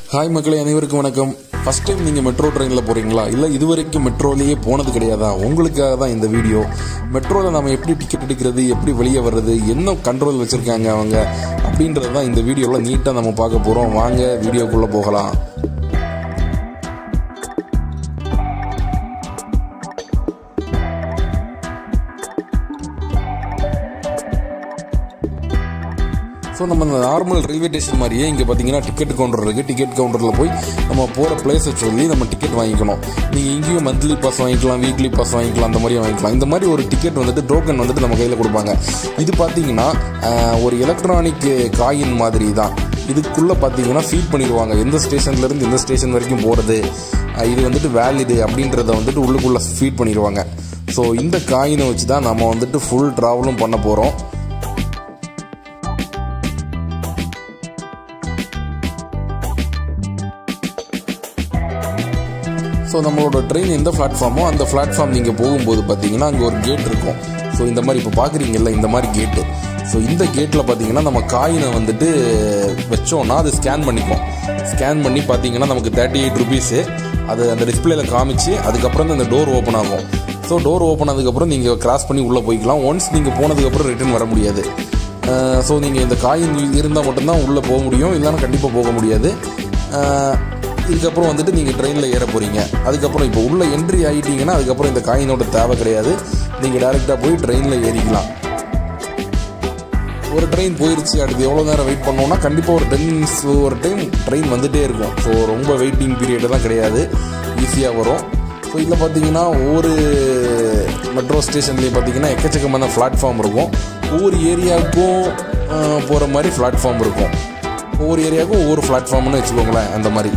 hi மக்களே அனைவருக்கும் வணக்கம் ஃபர்ஸ்ட் டைம் நீங்கள் மெட்ரோ ட்ரெயினில் போகிறீங்களா இல்லை இதுவரைக்கும் மெட்ரோலேயே போனது கிடையாதா உங்களுக்காக தான் இந்த வீடியோ மெட்ரோவில் நம்ம எப்படி டிக்கெட் எடுக்கிறது எப்படி வெளியே வர்றது என்ன கண்ட்ரோல் வச்சுருக்காங்க அவங்க அப்படின்றது தான் இந்த வீடியோவில் நீட்டாக நம்ம பார்க்க போகிறோம் வாங்க வீடியோக்குள்ளே போகலாம் ஸோ நம்ம இந்த நார்மல் ரயில்வே ஸ்டேஷன் மாதிரியே இங்கே பார்த்தீங்கன்னா டிக்கெட் கவுண்டர் இருக்குது டிக்கெட் கவுண்டரில் போய் நம்ம போகிற பிளேஸை சொல்லி நம்ம டிக்கெட் வாங்கிக்கணும் நீங்கள் இங்கேயும் மந்த்லி பாஸ் வாங்கிக்கலாம் வீக்லி பாஸ் வாங்கிக்கலாம் அந்த மாதிரி வாங்கிக்கலாம் இந்த மாதிரி ஒரு டிக்கெட் வந்துட்டு டோக்கன் வந்துட்டு நம்ம கையில் கொடுப்பாங்க இது பார்த்தீங்கன்னா ஆஹ், ஒரு எலக்ட்ரானிக் காயின் மாதிரி தான் இதுக்குள்ளே பார்த்தீங்கன்னா ஃபீட் பண்ணிடுவாங்க எந்த ஸ்டேஷன்லேருந்து எந்த ஸ்டேஷன் வரைக்கும் போகிறது இது வந்துட்டு வேலிடு அப்படின்றத வந்துட்டு உள்ளுக்குள்ளே ஃபீட் பண்ணிடுவாங்க ஸோ இந்த காயினை வச்சு தான் நம்ம வந்துட்டு ஃபுல் ட்ராவலும் பண்ண போகிறோம் ஸோ நம்மளோட ட்ரெயின் எந்த பிளாட்ஃபார்மோ அந்த பிளாட்ஃபார்ம் நீங்கள் போகும்போது பார்த்தீங்கன்னா அங்கே ஒரு கேட் இருக்கும் ஸோ இந்த மாதிரி இப்போ பார்க்குறீங்கல்ல இந்த மாதிரி கேட்டு ஸோ இந்த கேட்டில் பார்த்தீங்கன்னா நம்ம காயினை வந்துட்டு வச்சோன்னா அது ஸ்கேன் பண்ணிக்கும் ஸ்கேன் பண்ணி பார்த்தீங்கன்னா நமக்கு தேர்ட்டி எயிட் ருபீஸு அது அந்த டிஸ்பிளேல காமிச்சு அதுக்கப்புறம் தான் இந்த டோர் ஓப்பன் ஆகும் ஸோ டோர் ஓப்பன் ஆனதுக்கப்புறம் நீங்கள் கிராஸ் பண்ணி உள்ளே போய்க்கலாம் ஒன்ஸ் நீங்கள் போனதுக்கப்புறம் ரிட்டர்ன் வர முடியாது ஸோ நீங்கள் இந்த காயின் இருந்தால் மட்டும்தான் உள்ளே போக முடியும் இல்லைன்னா கண்டிப்பாக போக முடியாது அஹ், இதுக்கப்புறம் வந்துட்டு நீங்கள் ட்ரெயினில் ஏற போகிறீங்க அதுக்கப்புறம் இப்போ உள்ளே என்ட்ரி ஆகிட்டீங்கன்னா அதுக்கப்புறம் இந்த காயினோட தேவை கிடையாது நீங்கள் டேரெக்டாக போய் ட்ரெயினில் ஏறிக்கலாம் ஒரு ட்ரெயின் போயிருச்சு அடுத்து எவ்வளோ நேரம் வெயிட் பண்ணோம்னா கண்டிப்பாக ஒரு டென் மினிட்ஸ் ஒரு டைம் ட்ரெயின் வந்துகிட்டே இருக்கும் ஸோ ரொம்ப வெயிட்டிங் பீரியடெல்லாம் கிடையாது ஈஸியாக வரும் ஸோ இதில் பார்த்தீங்கன்னா ஒவ்வொரு மெட்ரோ ஸ்டேஷன்லேயும் பார்த்தீங்கன்னா எக்கச்சக்கமான பிளாட்ஃபார்ம் இருக்கும் ஒவ்வொரு ஏரியாவுக்கும் போகிற மாதிரி பிளாட்ஃபார்ம் இருக்கும் ஒவ்வொரு ஏரியாவுக்கும் ஒவ்வொரு பிளாட்ஃபார்ம்னு வச்சுக்கோங்களேன் அந்த மாதிரி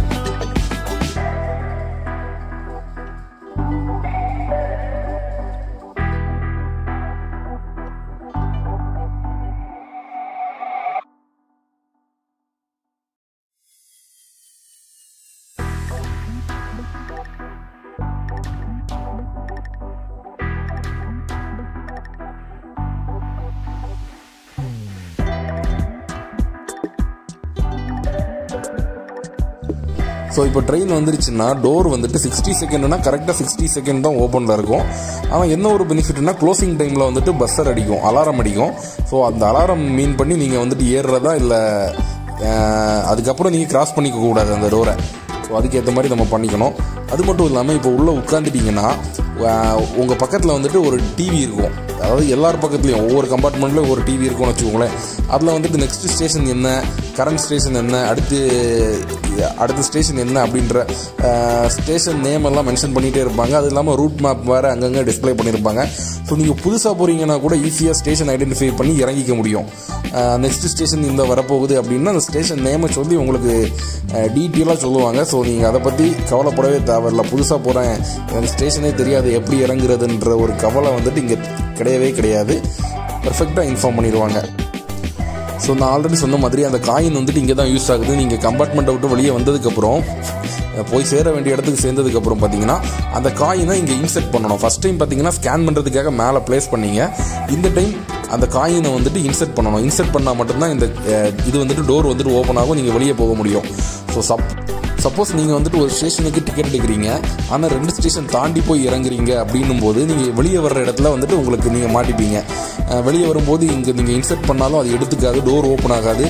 ஸோ இப்போ ட்ரெயின் வந்துருச்சுன்னா டோர் வந்துட்டு சிக்ஸ்டி செகண்ட்னா கரெக்டாக சிக்ஸ்டி செகண்ட் தான் ஓப்பனில் இருக்கும் ஆனால் என்ன ஒரு பெனிஃபிட்னா க்ளோசிங் டைமில் வந்துட்டு பஸ்ஸர் அடிக்கும் அலாரம் அடிக்கும் ஸோ அந்த அலாரம் மீன் பண்ணி நீங்கள் வந்துட்டு ஏறுறதா இல்லை அதுக்கப்புறம் நீங்கள் கிராஸ் பண்ணிக்க கூடாது அந்த டோரை ஸோ அதுக்கேற்ற மாதிரி நம்ம பண்ணிக்கணும் அது மட்டும் இல்லாமல் இப்போ உள்ளே உட்காந்துட்டிங்கன்னா உங்கள் பக்கத்தில் வந்துட்டு ஒரு டிவி இருக்கும் அதாவது எல்லார் பக்கத்துலையும் ஒவ்வொரு கம்பார்ட்மெண்ட்லையும் ஒரு டிவி இருக்கும்னு வச்சுக்கோங்களேன் அதில் வந்துட்டு நெக்ஸ்ட் ஸ்டேஷன் என்ன கரண்ட் ஸ்டேஷன் என்ன அடுத்து அடுத்த ஸ்டேஷன் என்ன அப்படின்ற ஸ்டேஷன் நேம் எல்லாம் மென்ஷன் பண்ணிகிட்டே இருப்பாங்க அது இல்லாமல் ரூட் மேப் வேறு அங்கங்கே டிஸ்ப்ளே பண்ணியிருப்பாங்க ஸோ நீங்கள் புதுசாக போகிறீங்கன்னா கூட ஈஸியாக ஸ்டேஷன் ஐடென்டிஃபை பண்ணி இறங்கிக்க முடியும் நெக்ஸ்ட் ஸ்டேஷன் இந்த வரப்போகுது அப்படின்னா அந்த ஸ்டேஷன் நேமை சொல்லி உங்களுக்கு டீட்டெயிலாக சொல்லுவாங்க ஸோ நீங்கள் அதை பற்றி கவலைப்படவே தேவையில்ல புதுசாக போகிறேன் எனக்கு ஸ்டேஷனே தெரியாது எப்படி இறங்குறதுன்ற ஒரு கவலை வந்துட்டு இங்கே கிடையவே கிடையாது பெர்ஃபெக்டாக இன்ஃபார்ம் பண்ணிடுவாங்க ஸோ நான் ஆல்ரெடி சொன்ன மாதிரி அந்த காயின் வந்துட்டு இங்கே தான் யூஸ் ஆகுது நீங்கள் கம்பார்ட்மெண்ட்டை விட்டு வெளியே வந்ததுக்கப்புறம் அஹ், போய் சேர வேண்டிய இடத்துக்கு சேர்ந்ததுக்கப்புறம் பார்த்தீங்கன்னா அந்த காயினை இங்கே இன்செர்ட் பண்ணணும் ஃபஸ்ட் டைம் பார்த்தீங்கன்னா ஸ்கேன் பண்ணுறதுக்காக மேலே ப்ளேஸ் பண்ணீங்க இந்த டைம் அந்த காயினை வந்துட்டு இன்செர்ட் பண்ணணும் இன்செர்ட் பண்ணால் மட்டும்தான் இந்த அஹ், இது வந்துட்டு டோர் வந்துட்டு ஓப்பன் ஆகும் நீங்கள் வெளியே போக முடியும் ஸோ சப் சப்போஸ் நீங்கள் வந்துட்டு ஒரு ஸ்டேஷனுக்கு டிக்கெட் எடுக்கிறீங்க ஆனால் ரெண்டு ஸ்டேஷன் தாண்டி போய் இறங்குறீங்க அப்படின்னும் போது நீங்கள் வெளியே வர்ற இடத்துல வந்துட்டு உங்களுக்கு நீங்கள் மாட்டிப்பீங்க அஹ் வெளியே வரும்போது இங்கே நீங்கள் இன்செர்ட் பண்ணாலும் அது எடுத்துக்காது டோர் ஓப்பன் ஆகாது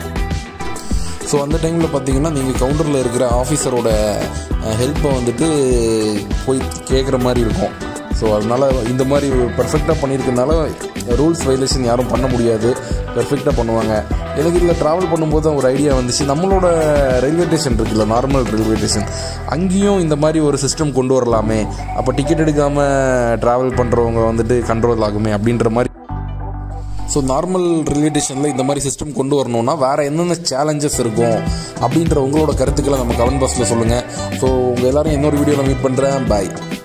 ஸோ அந்த டைமில் பார்த்தீங்கன்னா நீங்கள் கவுண்டரில் இருக்கிற ஆஃபீஸரோட ஹெல்ப்பை வந்துட்டு போய் கேட்குற மாதிரி இருக்கும் ஸோ அதனால் இந்த மாதிரி பர்ஃபெக்டாக பண்ணியிருக்கனால ரூல்ஸ் வைலேஷன் யாரும் பண்ண முடியாது பெர்ஃபெக்டாக பண்ணுவாங்க எனக்கு இதில் ட்ராவல் பண்ணும்போது தான் ஒரு ஐடியா வந்துச்சு நம்மளோட ரயில்வே ஸ்டேஷன் இருக்குல்ல நார்மல் ரயில்வே ஸ்டேஷன் அங்கேயும் இந்த மாதிரி ஒரு சிஸ்டம் கொண்டு வரலாமே அப்போ டிக்கெட் எடுக்காமல் ட்ராவல் பண்ணுறவங்க வந்துட்டு கண்ட்ரோல் ஆகுமே அப்படின்ற மாதிரி ஸோ நார்மல் ரயில்வே ஸ்டேஷனில் இந்த மாதிரி சிஸ்டம் கொண்டு வரணும்னா வேறு என்னென்ன சேலஞ்சஸ் இருக்கும் அப்படின்ற உங்களோட கருத்துக்களை நம்ம கமெண்ட் பாக்ஸில் சொல்லுங்கள் ஸோ உங்கள் எல்லாரும் இன்னொரு வீடியோவில் மீட் பண்ணுறேன் பாய்